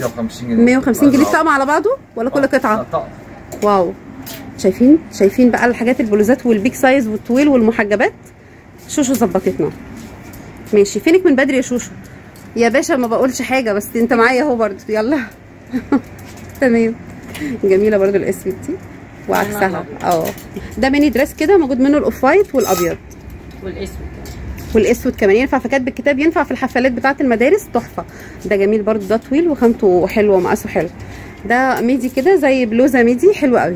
150 جنيه 150 جنيه الطقم على بعضه ولا كل قطعه طقم واو شايفين شايفين بقى الحاجات البلوزات والبيك سايز والطويل والمحجبات شوشو ظبطتنا ماشي فينك من بدري يا شوشو يا باشا ما بقولش حاجه بس انت معايا اهو برضه يلا تمام جميله برضه الاسود دي وعكسها اه ده ميني دريس كده موجود منه الاوف وايت والابيض والاسود والاسود كمان ينفع في كاتب الكتاب ينفع في الحفلات بتاعه المدارس تحفه ده جميل برضو ده طويل وخامته حلوه ومقاسه حلو ده ميدي كده زي بلوزه ميدي حلوه قوي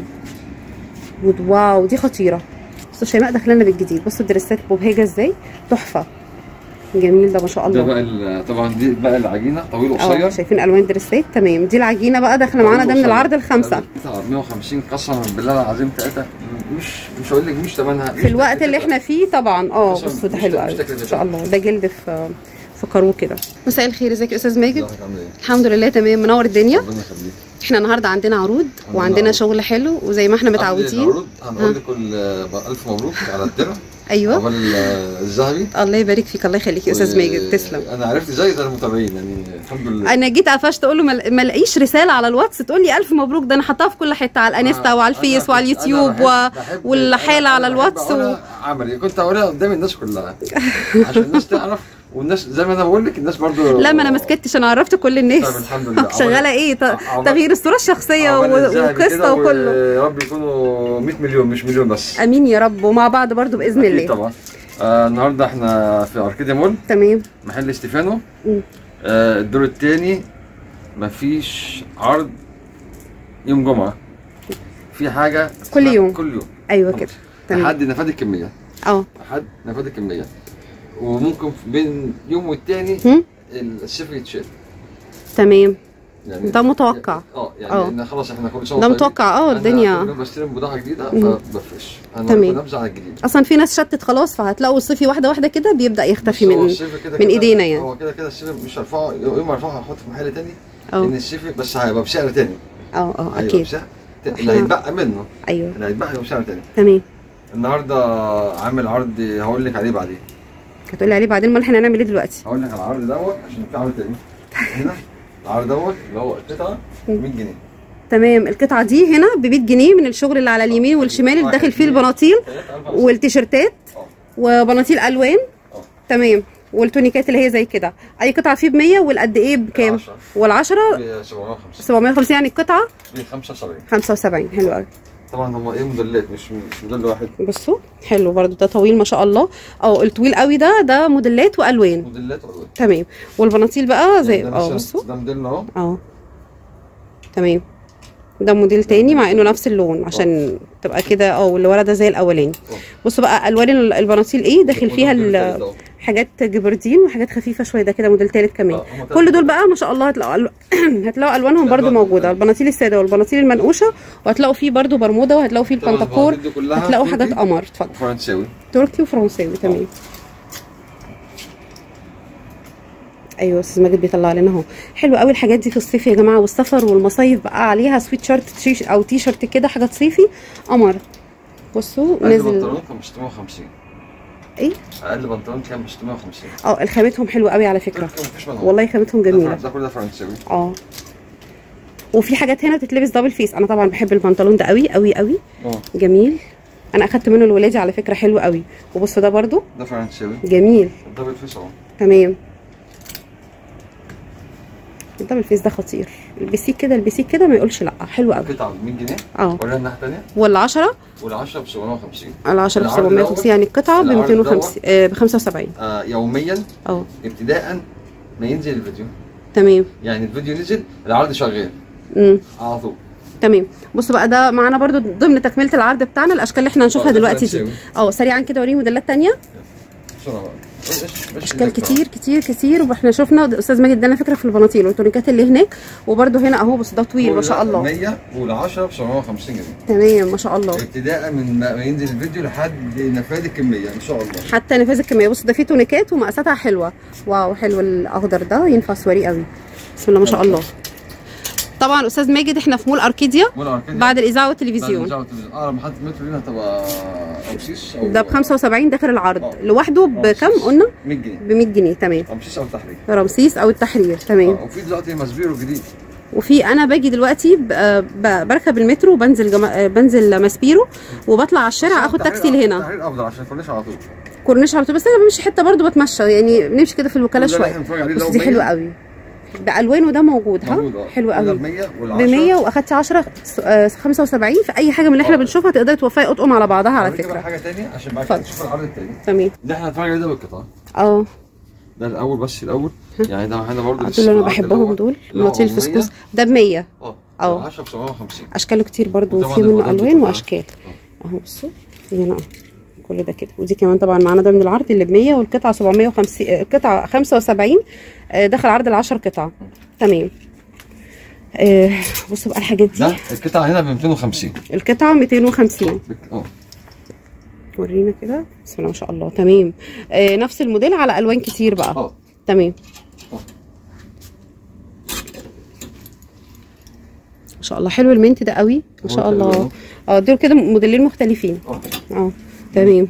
واو دي خطيره بصوا شيماء داخلنا بالجديد بصوا الدريسات مبهجه ازاي تحفه جميل ده ما شاء ده الله بقى ال- طبعا دي بقى العجينه طويل اه وقصير شايفين الوان دريسات تمام دي العجينه بقى داخله معانا ده من العرض الخمسه 150 قسما بالله العظيم ثلاثه مش مش هقول لك مش ثمنها في الوقت اللي احنا فيه طبعا اه بصوا ده حلو قوي ان شاء الله ده جلد في في كارو كده مساء الخير ازيك يا استاذ ماجد الحمد لله تمام منور الدنيا ربنا يخليك احنا النهارده عندنا عروض وعندنا عروض. شغل حلو وزي ما احنا متعودين هنقول لك كل الف مبروك على الدرع ايوه عقبال الذهبي الله يبارك فيك الله يخليك يا استاذ ماجد تسلم انا عرفت زي ده المتابعين يعني الحمد لله انا جيت قفشت اقول له ما ما الاقيش رساله على الواتس تقول لي الف مبروك ده انا حطاها في كل حته على الانستا وعلى الفيس وعلى اليوتيوب و... والحاله على الواتس و... عملي كنت اقولها قدام الناس كلها عشان الناس تعرف والناس زي ما انا بقول لك الناس برضو لا ما انا ما سكتش انا عرفت كل الناس طب الحمد لله. شغاله ايه ت- عمل- تغيير الصوره الشخصيه عقبال و- الذهبي كده وقصه وكله ويا رب يكونوا 100 مليون مش مليون بس امين يا رب ومع بعض برضو باذن أكيد الله طبعا آه النهارده احنا في اركيديا مول تمام محل ستيفانو مم. آه الدور الثاني مفيش عرض يوم جمعه في حاجه كل اسمها يوم. كل يوم ايوه كده تمام لحد نفاذ الكميه اه لحد نفاذ الكميه وممكن بين يوم والتاني هم؟ الصفر يتشال تمام يعني ده متوقع. اه يعني اه. إن خلاص احنا كل سنه ده طيبين. متوقع اه أنا الدنيا كل يوم بستلم بضاعه جديده مم. فبفرش انا تمام. بنبذ على الجديد اصلا في ناس شتت خلاص فهتلاقوا الصيفي واحده واحده كده بيبدا يختفي بس هو من الصيف كده من كده- ايدينا يعني. هو كده كده الصيف مش هرفعه يوم ما ارفعه هحطه في محل تاني اه لان الصيف بس هيبقى بسعر تاني اه اه هيبقى اكيد بسعر ت- إحنا- اللي هيتبقى منه ايوه اللي هيتبقى هيبقى بسعر تاني تمام النهارده عامل عرض هقول لك عليه بعدين هتقولي عليه بعدين امال احنا هنعمل ايه دلوقتي هقول لك على العرض دوت عشان في عرض تاني هنا العرض دوت اللي هو القطعه 100 جنيه تمام القطعه دي هنا ب 100 جنيه من الشغل اللي على اليمين والشمال اللي داخل فيه البناطيل والتيشيرتات وبناطيل الوان اه. تمام والتونيكات اللي هي زي كده اي قطعه فيه ب 100 والقد ايه بكام العشرة. والعشرة ب 750 750 يعني القطعه ب 75 75 حلو قوي طبعا هم ايه موديلات مش مش موديل واحد بصوا حلو برضو ده طويل ما شاء الله او الطويل قوي ده ده موديلات والوان موديلات والوان تمام والبناطيل بقى زي ده اه مثلاً- بصوا ده موديلنا اهو اه تمام ده موديل تاني مع انه نفس اللون عشان تبقى كده اه واللي ورا ده زي الاولاني اه. بصوا بقى الوان ال- البناطيل ايه داخل وده فيها موديل ال- تالت اهو. حاجات جبردين وحاجات خفيفه شويه ده كده موديل تالت كمان اه، هما تلات كل دول موديلات. بقى ما شاء الله هتلاقوا ألو... هتلاقوا الوانهم لا، برضو ألوان موجوده مختلفة. البناطيل الساده والبناطيل المنقوشه وهتلاقوا فيه برضو برموده وهتلاقوا فيه طبعاً البنطاكور البناطيل دي كلها هتلاقوا تركي حاجات قمر اتفضل وفرنساوي تركي وفرنساوي تمام ايوه يا استاذ ماجد بيطلع لنا اهو حلو قوي الحاجات دي في الصيف يا جماعه والسفر والمصايف بقى عليها سويت شيرت تيش او تي شيرت كده حاجات صيفي قمر بصوا اقل نازل بنطلون كان ب 650 ايه اقل بنطلون كان ب 650 اه الخامتهم حلوه قوي على فكره تركي مفيش منهم والله خامتهم ده جميله فر- ده كل ده فرنساوي اه وفي حاجات هنا بتتلبس دبل فيس انا طبعا بحب البنطلون ده قوي قوي قوي اه جميل انا اخدت منه لولادي على فكره حلو قوي وبصوا ده برضو ده فرنساوي جميل الدبل فيس اهو تمام الدبل فيس ده خطير البسيه كده البسيه كده ما يقولش لا حلو قوي قطعه ب 100 جنيه اه ولا الناحيه الثانيه والعشرة وال10 ب 750 العشرة ب العرض 750 دوت- يعني القطعة ب العرض 250 ب 75 آه يوميا اه ابتداء ما ينزل الفيديو تمام يعني الفيديو نزل العرض شغال امم على طول تمام بصوا بقى ده معانا برضو ضمن تكملة العرض بتاعنا الاشكال اللي احنا هنشوفها آه، ده دلوقتي دي فرنساوي. اه سريعا كده وريني موديلات تانية بسرعه بقى إيش- إيش- إيش اشكال هناك بقى؟ كتير كتير كتير واحنا شفنا استاذ ماجد ادانا فكره في البناطيل والتونيكات اللي هناك وبرده هنا اهو بص ده طويل ما شاء الله 100 وال10 ب 750 جنيه تمام ما شاء الله ابتداء من ما ما ينزل الفيديو لحد نفاذ الكميه ان شاء الله حتى نفاذ الكميه بص ده فيه تونيكات ومقاساتها حلوه واو حلو الاخضر ده ينفع سواري قوي بسم الله ما شاء الله طبعا استاذ ماجد احنا في مول اركيديا مول أركاديا. بعد الاذاعه بعد والتلفزيون الإذاعة والتلفزيون. اقرب محطه مترو لينا هتبقى رمسيس او ده ب 75 داخل العرض آه. لوحده بكام رمسيس. قلنا 100 جنيه ب 100 جنيه تمام رمسيس او تحرير رمسيس او التحرير تمام آه، وفي دلوقتي ماسبيرو جديد وفي انا باجي دلوقتي ب- ب- بركب المترو وبنزل جما... بنزل ماسبيرو وبطلع على الشارع اخد تاكسي لهنا تحرير افضل عشان كورنيش على طول كورنيش على طول بس انا بمشي حته برضو بتمشى يعني بنمشي كده في الوكاله كل ده اللي شويه احنا بنتفرج عليه بس لو دي 100 حلوه قوي بالوانه ده موجود ها موجود اه حلو ده قوي ب 100 وال ب 100 واخدتي 10 آه، 75 في اي حاجه من اللي احنا آه. بنشوفها تقدري توفقي اطقم على بعضها على هوريك بقى فكره حاجه ثانيه عشان بعد اتفضل. كده تشوف العرض الثاني تمام ده احنا هنتفرج عليه ده بالقطعه اه ده الاول بس الاول يعني ده هنا برضه دول اللي انا بحبهم دول مناطيل الفسكوس ده ب 100 اه اه. 10 ب 750 اشكاله كتير برضو طبعاً في منه البيضات الوان بتبقى- واشكال اهو بصوا في هنا اهو كل ده كده ودي كمان طبعا معانا ده من العرض اللي ب 100 والقطعه 750 آه، القطعه 75 آه، دخل عرض ال 10 قطع تمام آه، بصوا بقى الحاجات دي ده القطعه هنا ب 250 القطعه 250 بك- اه ورينا كده بسم الله ما شاء الله تمام آه نفس الموديل على الوان كتير بقى اه تمام اه. ما شاء الله حلو المنت ده قوي ما شاء هو ده الله اللي اه دول كده موديلين مختلفين اه اه تمام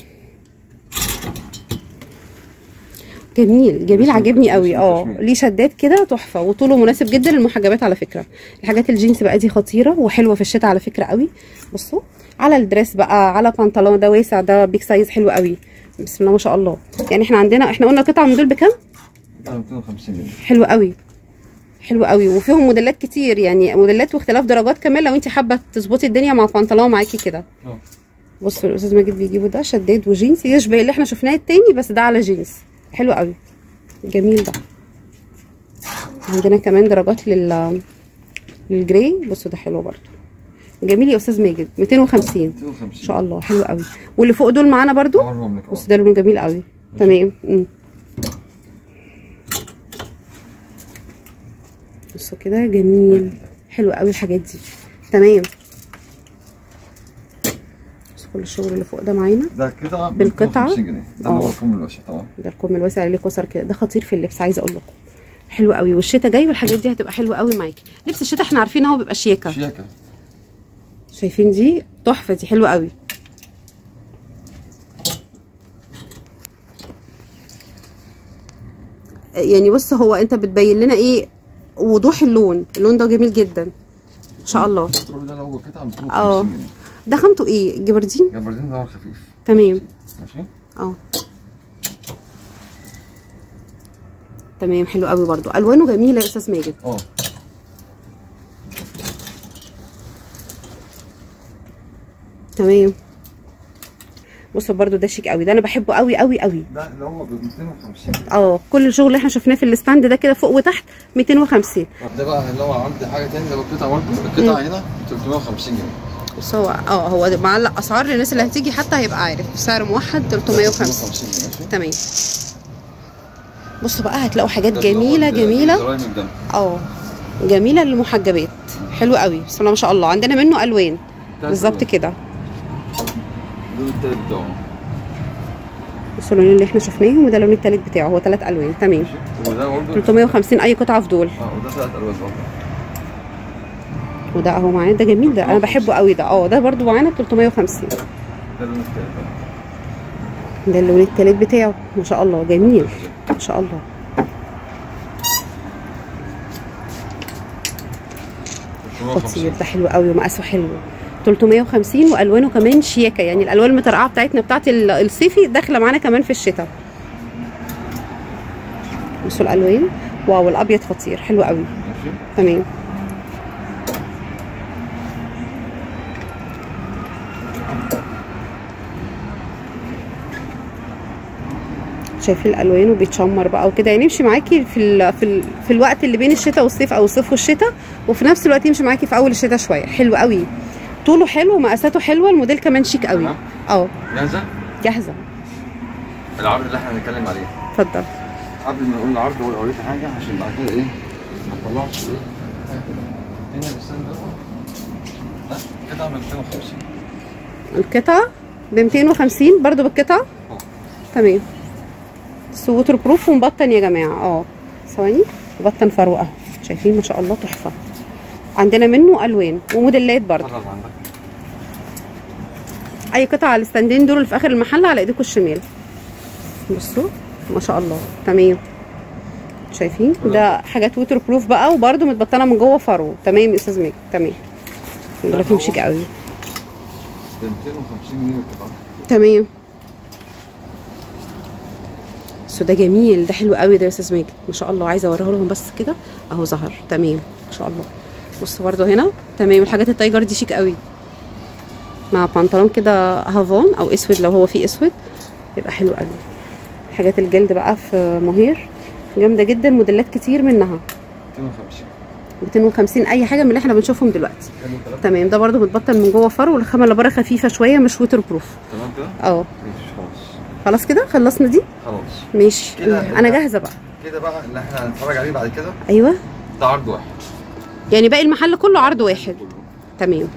جميل جميل اسمه- عاجبني قوي اسمه اه كشمير. ليه شدات كده تحفه وطوله مناسب جدا للمحجبات على فكره الحاجات الجينز بقى دي خطيره وحلوه في الشتاء على فكره قوي بصوا على الدريس بقى على بنطلون ده واسع ده بيك سايز حلو قوي بسم الله ما شاء الله يعني احنا عندنا احنا قلنا قطعه من دول بكام ده 250 جنيه حلو قوي حلو قوي وفيهم موديلات كتير يعني موديلات واختلاف درجات كمان لو انت حابه تظبطي الدنيا مع بنطلون معاكي كده اه بصوا الاستاذ ماجد بيجيبوا ده شداد وجينز يشبه اللي احنا شفناه التاني بس ده على جينز حلو قوي جميل ده عندنا كمان درجات لل للجراي بصوا ده حلو برضو جميل يا استاذ ماجد 250 ان 250 شاء الله حلو قوي واللي فوق دول معانا برضو اوريهم لك بص ده لونه جميل قوي تمام مم. بصوا كده جميل حلو قوي الحاجات دي تمام بصوا كل الشغل اللي فوق ده معانا ده قطعه ب بالقطعة؟ 250 جنيه ده اللي اه. هو الفم الواسع طبعا ده الكم الواسع اللي كسر كده ده خطير في اللبس عايزه اقول لكم حلو قوي والشتا جاي والحاجات دي هتبقى حلوه قوي معاكي لبس الشتا احنا عارفين هو بيبقى شياكه شياكه شايفين دي تحفه دي حلوه قوي يعني بص هو انت بتبين لنا ايه وضوح اللون اللون ده جميل جدا ما شاء الله التراب ده لو قطعه ب اه 250 جنيه ده خامته ايه جبردين جبردين ده خفيف تمام ماشي اه تمام حلو قوي برضو الوانه جميله يا استاذ ماجد اه تمام بصوا برضو ده شيك قوي ده انا بحبه قوي قوي قوي ده اللي هو ب 250 اه كل الشغل اللي احنا شفناه في الستاند ده كده فوق وتحت 250 طب ده بقى اللي هو عندي حاجه تاني ده القطعه برضه القطعه هنا 350 جنيه بص هو اه هو ده معلق اسعار للناس اللي هتيجي حتى هيبقى عارف سعر موحد 350 350 جنيه ماشي تمام بصوا بقى هتلاقوا حاجات ده اللي هو جميله ال- جميله الزراير من الدم. اه جميله للمحجبات حلو قوي بسم الله ما شاء الله عندنا منه الوان ده بالظبط اللون. كده اللون التالت بتاعه بصوا اللون اللي احنا شفناهم وده اللون التالت بتاعه هو ثلاث الوان تمام ماشي وده برضه 350 اي قطعه في دول اه وده ثلاث الوان برضه وده اهو معانا ده جميل ده انا بحبه قوي ده اه ده برضو معانا 350 ده اللون التالت ده اللون التالت بتاعه ما شاء الله جميل ما شاء الله خطير ده حلو قوي ومقاسه حلو 350 والوانه كمان شياكه يعني الالوان المترقعه بتاعتنا بتاعت ال- الصيفي داخله معانا كمان في الشتاء بصوا الالوان واو الابيض خطير حلو قوي ماشي تمام شايفين الالوان وبيتشمر بقى وكده يعني يمشي معاكي في ال في ال في الوقت اللي بين الشتاء والصيف او الصيف والشتاء وفي نفس الوقت يمشي معاكي في اول الشتاء شويه حلو قوي طوله حلو ومقاساته حلوه الموديل كمان شيك قوي تمام. اه جاهزه جاهزه العرض اللي احنا هنتكلم عليه اتفضل قبل ما نقول العرض اقول اوريك حاجه عشان بعد كده ايه ما تطلعش ايه هنا بالسن ده ده كده ب 250 القطعه ب 250 برضو بالقطعه اه تمام ووتر بروف ومبطن يا جماعه اه ثواني مبطن فروه اهو شايفين ما شاء الله تحفه عندنا منه الوان وموديلات برضه خلاص عندك اي قطعه على الستاندين دول اللي في اخر المحل على ايديكم الشمال بصوا ما شاء الله تمام شايفين ده حاجات ووتر بروف بقى وبرده متبطنه من جوه فرو تمام يا استاذ ماجد تمام الغلافين شيك قوي ب 250 جنيه القطعه تمام بس ده جميل ده حلو قوي ده يا استاذ ماجد ما شاء الله عايزه اوريه لهم بس كده اهو ظهر تمام ما شاء الله بص برده هنا تمام الحاجات التايجر دي شيك قوي مع بنطلون كده هافون او اسود لو هو فيه اسود يبقى حلو قوي حاجات الجلد بقى في مهير جامده جدا موديلات كتير منها 250 250 اي حاجه من اللي احنا بنشوفهم دلوقتي حلو الكلام تمام ده برده متبطن من جوه فر والخامه اللي بره خفيفه شويه مش ووتر بروف تمام كده اه ماشي خلاص خلاص كده خلصنا دي خلاص ماشي كده انا جاهزه بقى كده بقى اللي احنا هنتفرج عليه بعد كده ايوه ده عرض واحد يعني باقي المحل كله عرض واحد تمام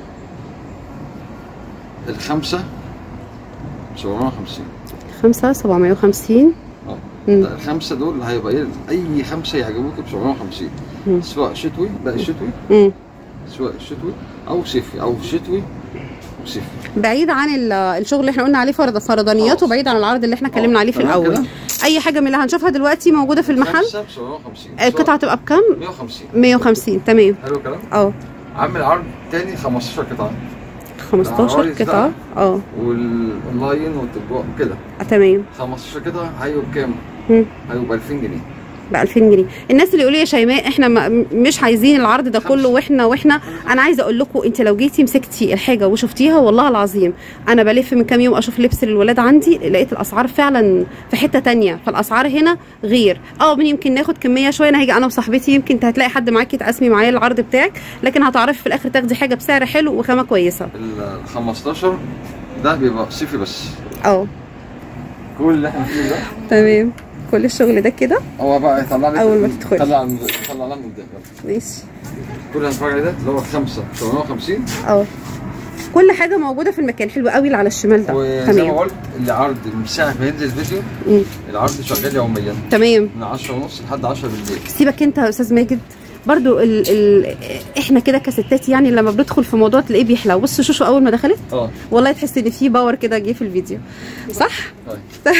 الخمسه 750 خمسة 750 اه مم. ده الخمسه دول هيبقى ايه اي خمسه يعجبوك ب 750 مم. سواء شتوي لا شتوي امم سواء شتوي او صيفي او شتوي وصيفي بعيد عن ال- الشغل اللي احنا قلنا عليه فرض فرضانيات خلاص. وبعيد عن العرض اللي احنا اتكلمنا اه، عليه في تمام الاول كده. اي حاجه من اللي هنشوفها دلوقتي موجوده في المحل خمسه ب 750 القطعه تبقى بكام 150 150 تمام حلو الكلام اه عامل عرض تاني 15 قطعه 15 العرايس قطعه اه والاونلاين والتطبيق كده تمام 15 قطعه هيبقوا بكام؟ مم. هيبقوا ب 2000 جنيه ب 2000 جنيه الناس اللي يقولوا لي يا شيماء احنا ما مش عايزين العرض ده كله واحنا واحنا انا عايزه اقول لكم انت لو جيتي مسكتي الحاجه وشفتيها والله العظيم انا بلف من كام يوم اشوف لبس للولاد عندي لقيت الاسعار فعلا في حته تانية فالاسعار هنا غير اه من يمكن ناخد كميه شويه انا هاجي انا وصاحبتي يمكن انت هتلاقي حد معاكي تقسمي معايا العرض بتاعك لكن هتعرفي في الاخر تاخدي حاجه بسعر حلو وخامه كويسه ال 15 ده بيبقى صيفي بس اه كل اللي احنا فيه ده تمام كل الشغل ده كده هو بقى يطلع لك أول ما تدخلي. يطلع يطلع لنا من قدام يلا. ماشي كل اللي هنتفرج عليه ده اللي هو خمسه 750 اه كل حاجه موجوده في المكان حلو قوي اللي على الشمال ده وزي ما تمام قلت العرض من ساعه ما ينزل الفيديو مم. العرض شغال يوميا تمام من 10 ونص لحد 10 بالليل سيبك انت يا استاذ ماجد برضو ال ال احنا كده كستات يعني لما بندخل في موضوع تلاقيه بيحلو بص شوشو اول ما دخلت اه والله تحس ان في باور كده جه في الفيديو صح طيب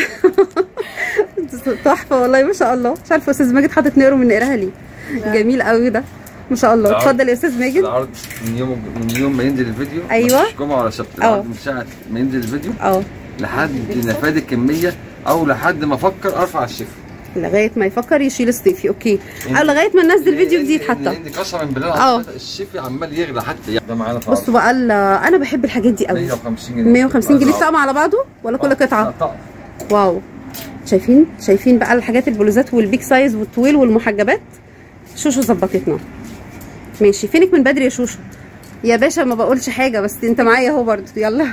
تحفه والله ما شاء الله مش عارفه استاذ ماجد حاطط نقره من نقرها ليه جميل قوي ده ما شاء الله العرض- اتفضل يا استاذ ماجد العرض من يوم من يوم ما ينزل الفيديو أيوة. مش جمعه ولا سبت اه. العرض من ساعه ما ينزل الفيديو اه لحد نفاذ الكميه او لحد ما افكر ارفع الشفر لغايه ما يفكر يشيل الصيفي اوكي او لغايه ما ننزل فيديو جديد لأن- حتى لان قسما بالله اه. العظيم الشفي عمال يغلى حتى يعني ده معانا في بصوا بقى ال- انا بحب الحاجات دي قوي 150 جنيه 150 جنيه الطقم على بعضه ولا كل قطعه طقم واو شايفين شايفين بقى الحاجات البلوزات والبيك سايز والطويل والمحجبات شوشو ظبطتنا ماشي فينك من بدري يا شوشو يا باشا ما بقولش حاجه بس انت معايا اهو برضه يلا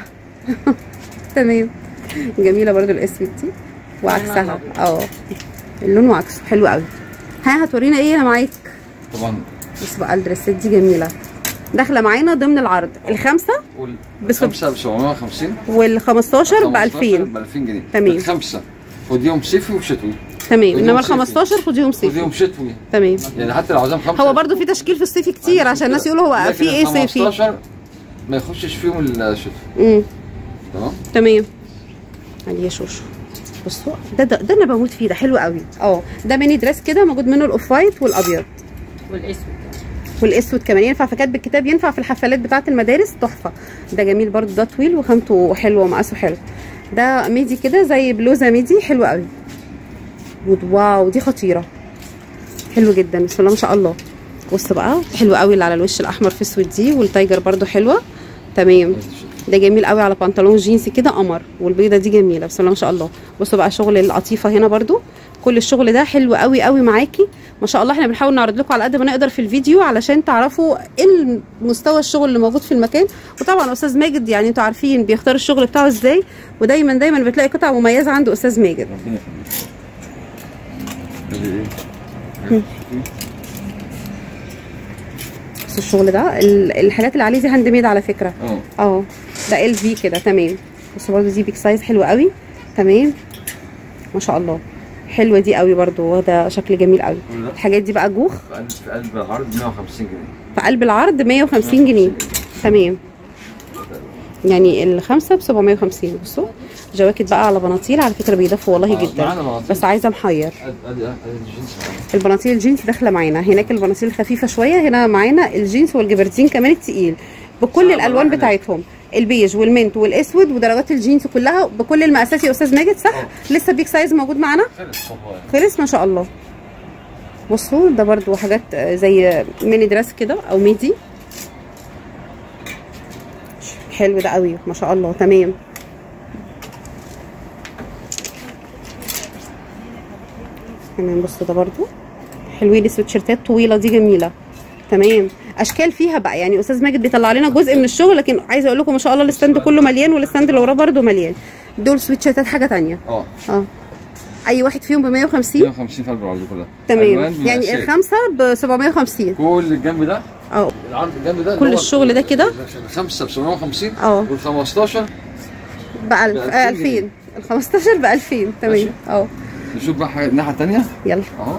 تمام جميله برضه الاسود دي وعكسها اه اللون وعكسه حلو قوي ها هتورينا ايه انا معاك طبعا بص بقى الدريسات دي جميله داخله معانا ضمن العرض الخمسه بس- خمسه ب 750 وال 15 ب 2000 ب 2000 جنيه تمام. الخمسه خديهم صيفي وشتوي تمام خديهم انما ال صيفي. 15 خديهم صيفي خديهم شتوي تمام يعني حتى لو عاوزين خمسه هو برضو في تشكيل في الصيفي كتير عشان الناس يقولوا هو لكن في ايه ال صيفي 15 ما يخشش فيهم الشتوي امم تمام تمام علي يا شوشو بصوا ده, ده ده انا بموت فيه ده حلو قوي اه ده ميني دريس كده موجود منه الاوف وايت والابيض والاسود والاسود كمان ينفع في كاتب الكتاب ينفع في الحفلات بتاعه المدارس تحفه ده جميل برضو ده طويل وخامته حلوه ومقاسه حلو ده ميدي كده زي بلوزه ميدي حلو قوي واو دي خطيره حلو جدا بسم الله ما شاء الله بص بقى حلو قوي اللي على الوش الاحمر في اسود دي والتايجر برضو حلوه تمام ده جميل قوي على بنطلون جينز كده قمر والبيضه دي جميله بسم الله ما شاء الله بصوا بقى شغل القطيفه هنا برضو كل الشغل ده حلو قوي قوي معاكي ما شاء الله احنا بنحاول نعرض لكم على قد ما نقدر في الفيديو علشان تعرفوا ايه مستوى الشغل اللي موجود في المكان وطبعا استاذ ماجد يعني انتوا عارفين بيختار الشغل بتاعه ازاي ودايما دايما بتلاقي قطع مميزه عند استاذ ماجد ربنا يخليك ادي ايه بس الشغل ده ال- الحاجات اللي عليه دي هاند ميد على فكره اه اه ده ال في كده تمام بصوا برضو دي بيك سايز حلو قوي تمام ما شاء الله حلوه دي قوي برضو واخده شكل جميل قوي كل ده الحاجات دي بقى جوخ في قلب في قلب العرض 150 جنيه في قلب العرض 150 جنيه تمام يعني الخمسه ب 750 بصوا جواكت بقى على بناطيل على فكره بيدفوا والله آه، جدا معانا بناطيل. بس عايزه محير ادي ادي ادي الجينز معانا. البناطيل الجينز داخله معانا هناك البناطيل الخفيفه شويه هنا معانا الجينز والجبردين كمان التقيل بكل آه، الالوان معانا. بتاعتهم البيج والمنت والاسود ودرجات الجينز كلها بكل المقاسات يا استاذ ماجد صح لسه بيك سايز موجود معانا خلص والله خلص ما شاء الله بصوا ده برضو حاجات آه، زي ميني دراس كده او ميدي حلو ده قوي ما شاء الله تمام تمام بصوا ده برضو حلوين السويتشيرتات طويله دي جميله تمام اشكال فيها بقى يعني استاذ ماجد بيطلع لنا جزء من الشغل لكن عايزه اقول لكم ما شاء الله الستاند كله مليان والستاند اللي وراه برضو مليان دول سويتشيرتات حاجه تانية اه اه اي واحد فيهم ب 150 150 في العرض كلها تمام ألوان يعني مقاسات. الخمسه ب 750 كل الجنب ده اه العرض الجنب ده كل اللي هو الشغل ده كده؟ الخمسه ب 750 اه. وال 15 ب 1000 ب 2000 آه، 2000 ال 15 ب 2000 تمام ماشي. اه نشوف بقى حاجه الناحيه الثانيه يلا اهو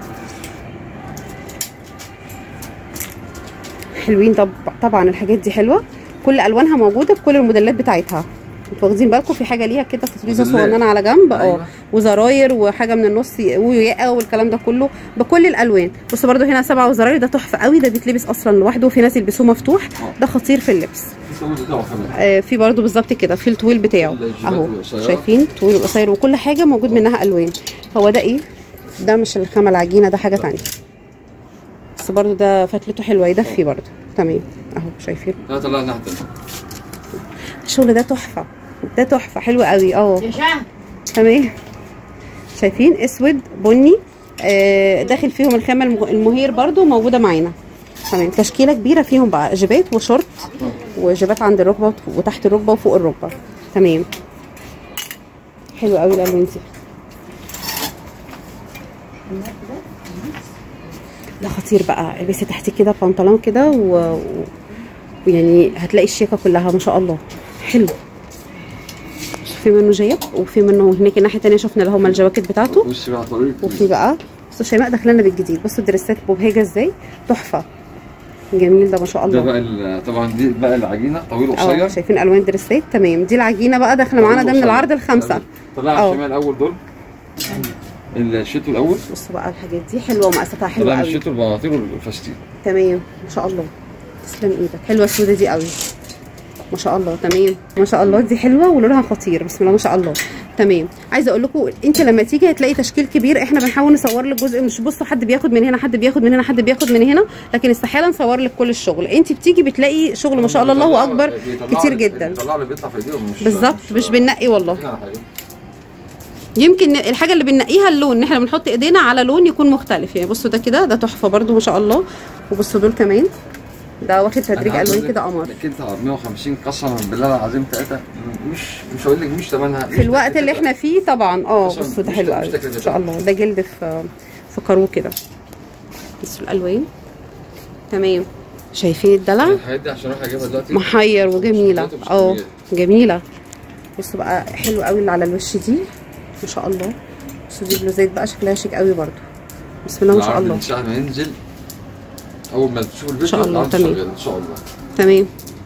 حلوين طب طبعا الحاجات دي حلوه كل الوانها موجوده في كل الموديلات بتاعتها انتوا واخدين بالكم في حاجه ليها كده تطريزه موديلات. صغننه على جنب اه أيوة. وزراير وحاجه من النص وياقه والكلام ده كله بكل الالوان بصوا برده هنا سبعه وزراير ده تحفه قوي ده بيتلبس اصلا لوحده وفي ناس يلبسوه مفتوح اه. ده خطير في اللبس في صوت بتاعه كمان آه، في برضو بالظبط كده في الطويل بتاعه الجيبات اهو والقصيرات. شايفين طويل وقصير وكل حاجه موجود منها الوان هو ده ايه ده مش الخامه العجينه ده حاجه تانية بس برضو ده فتلته حلوه يدفي برضو تمام اهو شايفين لا طلع الناحيه الثانيه الشغل ده تحفه ده تحفه حلو قوي اه يا شهد تمام شايفين اسود بني آه داخل فيهم الخامه المغ- المهير برضو موجوده معانا تمام تشكيله كبيره فيهم بقى جيبات وشورت وجيبات عند الركبه وتحت الركبه وفوق الركبه تمام حلو قوي الالوان دي ده خطير بقى البسي تحتيه كده بنطلون كده و... و- ويعني هتلاقي الشياكه كلها ما شاء الله حلو في منه جيب وفي منه هناك الناحيه التانيه شفنا اللي هما الجواكت بتاعته بص بقى طريق وفي بقى بصوا شيماء داخلنا بالجديد بصوا الدريسات مبهجه ازاي تحفه جميل ده ما شاء ده الله بقى ال- طبعا دي بقى العجينه طويل اه وقصير شايفين الوان دريسات تمام دي العجينه بقى داخله معانا ده من العرض الخمسه طلع اه. على الشمال الاول دول الشتو الاول بصوا بقى الحاجات دي حلوه ومقاساتها حلوه طلع قوي الشتو البناطيل والفساتين تمام ما شاء الله تسلم ايدك حلوه السودا دي قوي ما شاء الله تمام ما شاء الله دي حلوه ولونها خطير بسم الله ما شاء الله تمام عايزه اقول لكم انت لما تيجي هتلاقي تشكيل كبير احنا بنحاول نصور لك جزء مش بصوا حد بياخد من هنا حد بياخد من هنا حد بياخد من هنا لكن استحاله نصور لك كل الشغل انت بتيجي بتلاقي شغل ما شاء الله الله اكبر بيطلعوا- كتير جدا بيطلعوا اللي بيطلع في ايديهم مش بالظبط مش بننقي والله على حاجة. يمكن الحاجه اللي بننقيها اللون ان احنا بنحط ايدينا على لون يكون مختلف يعني بصوا ده كده ده تحفه برده ما شاء الله وبصوا دول كمان ده واخد تدريج أنا عايز الوان أقول كده لك قمر إنك انت 150 قسما بالله العظيم ثلاثه مش مش هقول لك مش ثمنها في الوقت اللي احنا فيه طبعا اه بس بصوا ده مش- حلو مش قوي تكلفتها. ما شاء الله ده جلد في في كارو كده بصوا الالوان تمام شايفين الدلع الحاجات دي عشان اروح اجيبها دلوقتي محير وجميله شكليات ومش اه كميات. جميله بصوا بقى حلو قوي اللي على الوش دي ما شاء الله بصوا دي بلوزات بقى شكلها شيك قوي برضو بسم الله ما شاء العرض الله من ساعه ما ينزل اول ما تشوف الفيديو شاء الله، العرض تمام. شغال ان شاء الله تمام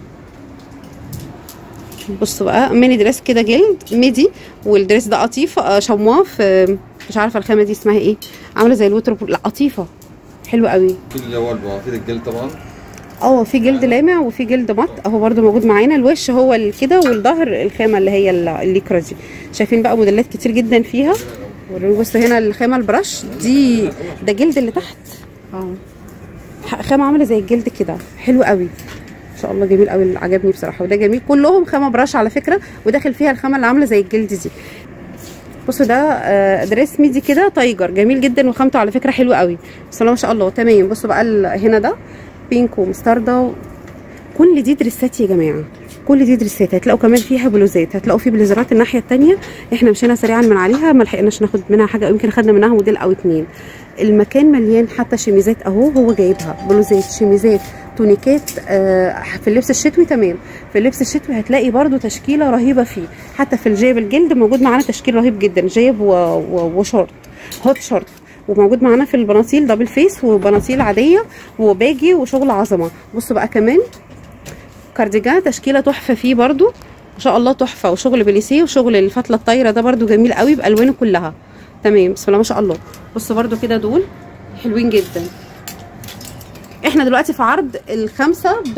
بصوا بقى ميني دريس كده جلد ميدي والدريس ده قطيفه آه، شمواه في مش عارفه الخامه دي اسمها ايه عامله زي الوتر لا قطيفه حلوه قوي في اللي هو البناطيل الجلد طبعا اه في جلد لامع وفي جلد مط اهو برده موجود معانا الوش هو ال- كده والظهر الخامه اللي هي ال- الليكرا دي شايفين بقى موديلات كتير جدا فيها بصوا هنا الخامه البرش دي ده جلد اللي تحت اه ح- خامه عامله زي الجلد كده حلو قوي ما شاء الله جميل قوي عجبني بصراحه وده جميل كلهم خامه براش على فكره وداخل فيها الخامه اللي عامله زي الجلد دي بصوا ده آه، دريس ميدي كده تايجر جميل جدا وخامته على فكره حلوه قوي بسم الله ما شاء الله تمام بصوا بقى ال- هنا ده بينك ومستردة كل دي دريسات يا جماعه كل دي دريسات هتلاقوا كمان فيها بلوزات هتلاقوا في بليزرات الناحيه التانية احنا مشينا سريعا من عليها ما لحقناش ناخد منها حاجه يمكن خدنا منها موديل او اتنين المكان مليان حتى شميزات اهو هو جايبها بلوزات شميزات تونيكات آه في اللبس الشتوي تمام في اللبس الشتوي هتلاقي برضو تشكيله رهيبه فيه حتى في الجيب الجلد موجود معانا تشكيل رهيب جدا جيب و... و... وشورت هوت شورت وموجود معانا في البناطيل دبل فيس وبناطيل عاديه وباجي وشغل عظمه بصوا بقى كمان كارديجان تشكيله تحفه فيه برضو ما شاء الله تحفه وشغل بليسيه وشغل الفتله الطايره ده برده جميل قوي بالوانه كلها تمام بسم الله ما شاء الله بص برده كده دول حلوين جدا احنا دلوقتي في عرض الخمسه ب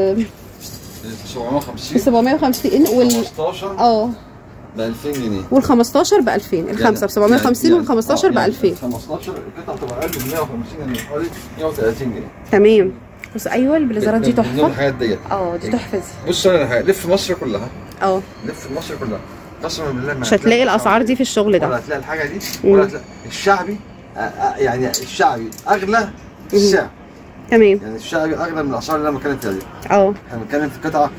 750 ب 750 وال 15 اه ب 2000 جنيه وال 15 ب 2000 الخمسه ب 750 وال 15 ب 2000 15 القطعه تبقى اقل من 150 يعني حوالي 130 جنيه تمام بص ايوه البليزرات دي من ضمن تحفه الحاجات ديت اه دي تحفه دي بص انا حاجه لف مصر كلها اه لف مصر كلها قسما بالله ما مش هتلاقي الاسعار دي في الشغل ولا ده هتلاقي الحاجه دي مم. ولا هتلاقي الشعبي آه، آه، يعني الشعبي اغلى في مم. السعر تمام يعني الشعبي اغلى من الاسعار اللي انا بتكلم فيها دي اه احنا بنتكلم في قطعه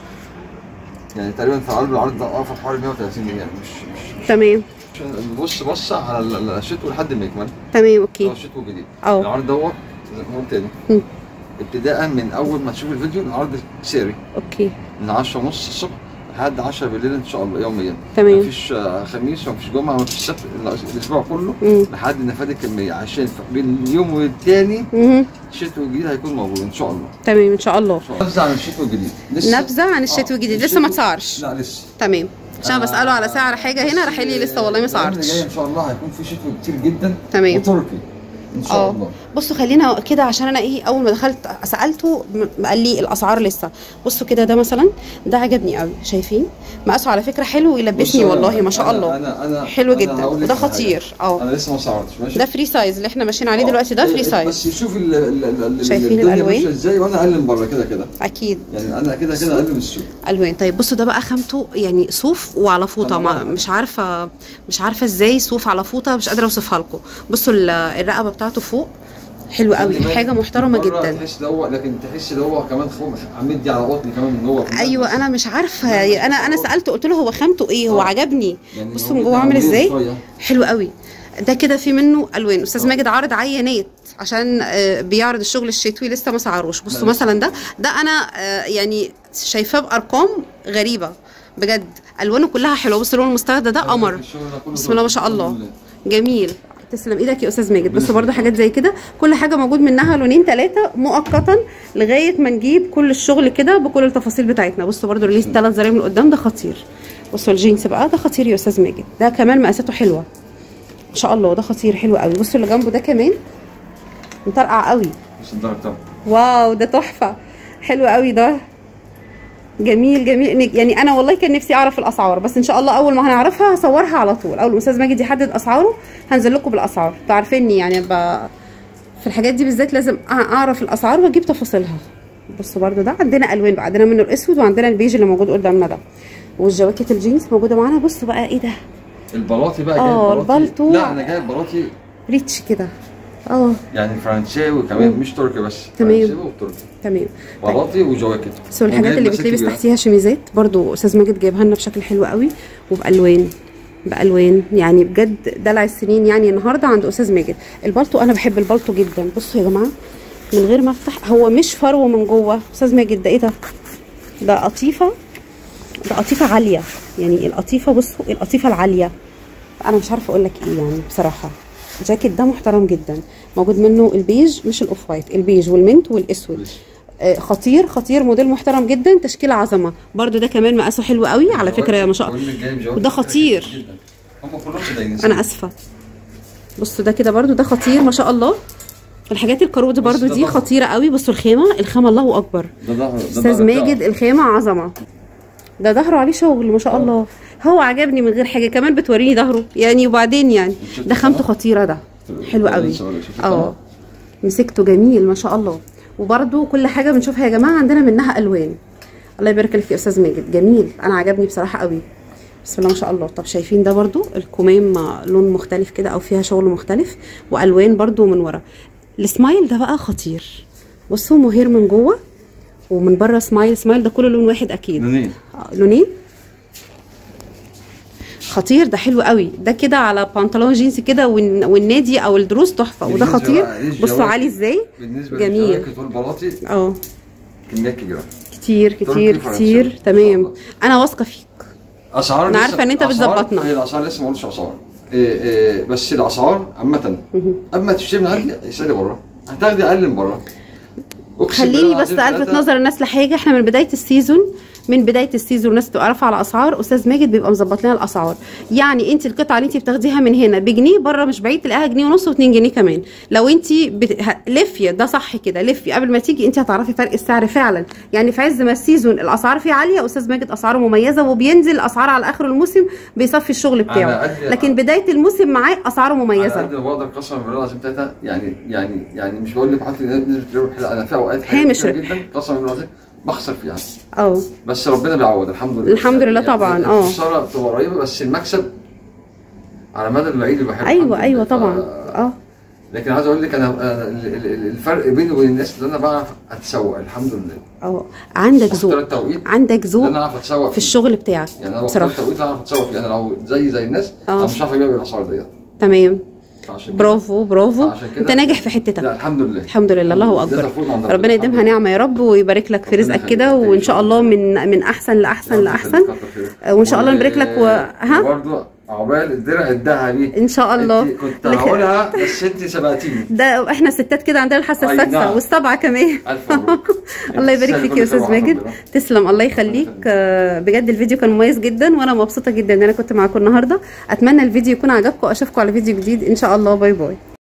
يعني تقريبا في قلب العرض ده واقفه حوالي 130 جنيه يعني مش مش تمام مش بص بص على ال- ال- الشتوي لحد ما يكمل تمام هو اوكي الشتوي الجديد اه العرض دوت زي ما قلت تاني مم. ابتداء من اول ما تشوف الفيديو العرض سيري اوكي من 10 ونص الصبح لحد 10 بالليل ان شاء الله يوميا تمام. مفيش آه، خميس ومفيش جمعه ومفيش سبت الأس- الاسبوع كله مم. لحد نفاد الكميه عشان ف- بين اليوم والتاني مهم. الشتوي الجديد هيكون موجود ان شاء الله تمام ان شاء الله نبذه عن الشتوي الجديد لسه نبذه عن الشتوي آه، الجديد لسه ما الشتوي- اتسعرش لا لسه تمام عشان بساله على سعر حاجه هنا راح لي لسه والله ما الأيام اللي سعرتش جايه ان شاء الله هيكون في شتوي كتير جدا تمام. وتركي ان شاء اه الله بصوا خلينا كده عشان انا ايه اول ما دخلت سالته م- قال لي الاسعار لسه بصوا كده ده مثلا ده عجبني قوي شايفين مقاسه على فكره حلو ويلبسني بص، والله ما شاء أنا- الله انا انا حلو أنا جدا هقول لك وده على حاجة. خطير اه انا لسه ما سعرتش ماشي ده فري سايز اللي احنا ماشيين عليه آه، دلوقتي ده فري بس سايز شوف ال- ال- ال- ال- شايفين الدنيا الألوان؟ ماشيه ازاي وانا اقل من بره كده كده اكيد يعني انا كده كده اقل من السوق الوان طيب بصوا ده بقى خامته يعني صوف وعلى فوطه ما طبعاً. مش عارفه مش عارفه ازاي صوف على فوطه مش قادره اوصفها لكم بصوا ال- الرقبه بتاعته فوق حلو قوي خلي بالك، حاجه محترمه من بره جدا تحس ده هو لكن تحس ده هو كمان خوم عمال دي على بطني كمان من جوه ايوه انا مش عارفه انا انا سالته قلت له هو خامته ايه هو آه. عجبني يعني بصوا هو من جدا جوه عامل عملية ازاي شوية. حلو قوي ده كده في منه الوان استاذ آه. ماجد عارض عينات عشان آه، بيعرض الشغل الشتوي لسه ما سعروش بصوا لا، مثلا ده ده انا آه، يعني شايفاه بارقام غريبه بجد الوانه كلها حلوه بصوا اللون المستخدم ده قمر الشغل ده كله بسم الله ما شاء الله الحمد لله. جميل تسلم ايدك يا استاذ ماجد بس ربنا برضه يخليك. حاجات زي كده كل حاجه موجود منها لونين ثلاثه مؤقتا لغايه ما نجيب كل الشغل كده بكل التفاصيل بتاعتنا بصوا برضه ريليز ثلاث زراير من قدام ده خطير بصوا الجينز بقى ده خطير يا استاذ ماجد ده كمان مقاساته حلوه ما شاء الله ده خطير حلو قوي بصوا اللي جنبه ده كمان مطرقع قوي بس ده بتاع واو ده تحفه حلو قوي ده جميل جميل يعني انا والله كان نفسي اعرف الاسعار بس ان شاء الله اول ما هنعرفها هصورها على طول اول ما الاستاذ ماجد يحدد اسعاره هنزل لكم بالاسعار انتوا عارفيني يعني ب... في الحاجات دي بالذات لازم أع- اعرف الاسعار واجيب تفاصيلها بصوا برده ده عندنا الوان بقى عندنا منه الاسود وعندنا البيج اللي موجود قدامنا ده والجواكت الجينز موجوده معانا بصوا بقى ايه ده البلاطي بقى آه، جايب بلاطي البلطو. لا انا جايب بلاطي ريتش كده اه يعني فرنساوي كمان مم. مش تركي بس تمام. فرنساوي وتركي تمام طيب. بلاطي وجواكت بس هو الحاجات وجايب اللي مساكن بتلبس كبيرة. تحتيها شميزات برضو استاذ ماجد جايبها لنا بشكل حلو قوي وبالوان بالوان يعني بجد دلع السنين يعني النهارده عند استاذ ماجد البلطو انا بحب البلطو جدا بصوا يا جماعه من غير ما افتح هو مش فرو من جوه استاذ ماجد ده ايه ده ده قطيفه ده قطيفه عاليه يعني القطيفه بصوا القطيفه العاليه انا مش عارفه اقول لك ايه يعني بصراحه الجاكيت ده محترم جدا موجود منه البيج مش الاوف وايت البيج والمنت والاسود آه، خطير خطير موديل محترم جدا تشكيل عظمه برضو ده كمان مقاسه حلو قوي على فكره ما شاء الله بقول لك جايب جواكت وده خطير. جدا. هم كلهم كده انا اسفه بصوا ده كده برضو ده خطير ما شاء الله الحاجات الكارود برضو بس ده دي ضخم. خطيره قوي بصوا الخامه الخامه الله اكبر ده ظهر ده استاذ ظهر ماجد بتاعه. الخامه عظمه ده ظهره عليه شغل ما شاء الله هو عجبني من غير حاجه كمان بتوريني ظهره يعني وبعدين يعني شفت ده خامته الخامة؟ خطيره ده حلو قوي شفت الخامة؟ اه مسكته جميل ما شاء الله وبرده كل حاجه بنشوفها يا جماعه عندنا منها الوان الله يبارك لك يا استاذ ماجد جميل انا عجبني بصراحه قوي بسم الله ما شاء الله طب شايفين ده برضو الكمام لون مختلف كده او فيها شغل مختلف والوان برضو من ورا السمايل ده بقى خطير بصوا مهير من جوه ومن بره سمايل سمايل ده كله لون واحد اكيد لونين آه، لونين خطير ده حلو قوي ده كده على بنطلون جينز كده والن- والنادي او الدروس تحفه وده بالنسبة خطير بقى إيه بصوا الجواكت؟ عالي ازاي بالنسبه جميل. للجواكت والبلاطي اه كميات كبيره كتير كتير تركي، فرنساوي. كتير إن شاء تمام الله. انا واثقه فيك اسعار أنا لسه- عارفة إن أنت أسعار- بتظبطنا. هي الاسعار لسه ما قلتش اسعار إيه إيه بس الاسعار عامه قبل ما تشتري من عندي اسالي بره هتاخدي اقل من بره أقسم خليني بالله بس العظيم الفت ثلاثة- نظر الناس لحاجه احنا من بدايه السيزون من بدايه السيزون الناس تبقى رافعه على اسعار استاذ ماجد بيبقى مظبط لنا الاسعار يعني انت القطعه اللي انت بتاخديها من هنا بجنيه بره مش بعيد تلاقيها جنيه ونص و2 جنيه كمان لو انت بت... ه- لفيه ده صح كده لفيه قبل ما تيجي انت هتعرفي فرق السعر فعلا يعني في عز ما السيزون الاسعار فيه عاليه استاذ ماجد اسعاره مميزه وبينزل الاسعار على اخر الموسم بيصفي الشغل بتاعه على قد- لكن بدايه الموسم معاه اسعاره على مميزه قد ما بقدر قسما بالله العظيم ثلاثه يعني يعني يعني مش بقول لك حاطط نسبه ربح لا انا في اوقات هامش كتير ربح. جدا قسما بالله العظيم بخسر فيها اه بس ربنا بيعوض الحمد لله الحمد لله يعني طبعاً، اه. الخساره بتبقى قريبه بس المكسب على مدى البعيد بيبقى حلو ايوه الحمد ايوه لله. طبعا ف- اه لكن عايز اقول لك انا أنا ال- ال- ال- الفرق بيني وبين الناس اللي انا بعرف اتسوق الحمد لله اه عندك اختار ذوق التوقيت عندك اللي ذوق انا اعرف اتسوق في فيه. الشغل بتاعك يعني انا بختار بصراحه التوقيت اللي اعرف اتسوق فيه انا لو زي زي الناس اه. انا مش عارف ابيع بالاسعار ديت تمام فعشان كده- برافو برافو عشان كده- انت ناجح في حتتك لا الحمد لله الحمد لله الله اكبر ده تفوق عند ربنا يديمها الحمد لله. نعمه يا رب ويبارك لك في ربنا رزقك يخليك. كده وان شاء الله يخليك. من من احسن لاحسن ربنا لاحسن يخليك، كتر خيرك. وان شاء الله نبارك لك و... ها وبرضه عقبال الدرع الذهبي ان شاء الله انت كنت لك- هقولها بس انت سبقتيني ده احنا ستات كده عندنا الحاسه أي السادسه نعم. والسبعه كمان الف مبروك الله يبارك فيك يا استاذ ماجد تسلم الله يخليك آه، بجد الفيديو كان مميز جدا وانا مبسوطه جدا ان انا كنت معاكم النهارده اتمنى الفيديو يكون عجبكم اشوفكم على فيديو جديد ان شاء الله باي باي